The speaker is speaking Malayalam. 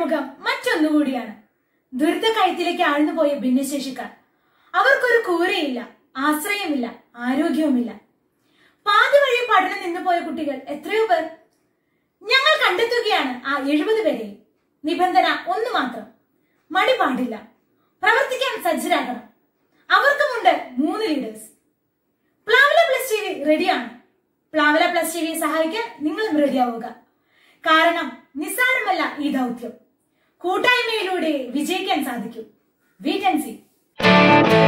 മുഖം മറ്റൊന്നുകൂടിയാണ് ദുരിത കഴുത്തിലേക്ക് ആഴ്ന്നുപോയ ഭിന്നശേഷിക്കാർ അവർക്കൊരു കൂരയില്ല ആശ്രയമില്ല ആരോഗ്യവുമില്ല പാതി വഴി പഠനം നിന്നുപോയ കുട്ടികൾ എത്രയോ പേർ ഞങ്ങൾ കണ്ടെത്തുകയാണ് ആ എഴുപത് പേരെയും നിബന്ധന ഒന്ന് മാത്രം മടി പാടില്ല പ്രവർത്തിക്കാൻ സജ്ജരാകണം അവർക്കുമുണ്ട് മൂന്ന് ലീഡേഴ്സ് പ്ലാവല പ്ലസ് ടി വി റെഡിയാണ് പ്ലാവല പ്ലസ് ടി വിയെ സഹായിക്കാൻ നിങ്ങളും റെഡിയാവുക കാരണം നിസ്സാരമല്ല ഈ ദൗത്യം കൂട്ടായ്മയിലൂടെ വിജയിക്കാൻ സാധിക്കും വീറ്റ് ആൻഡ് സി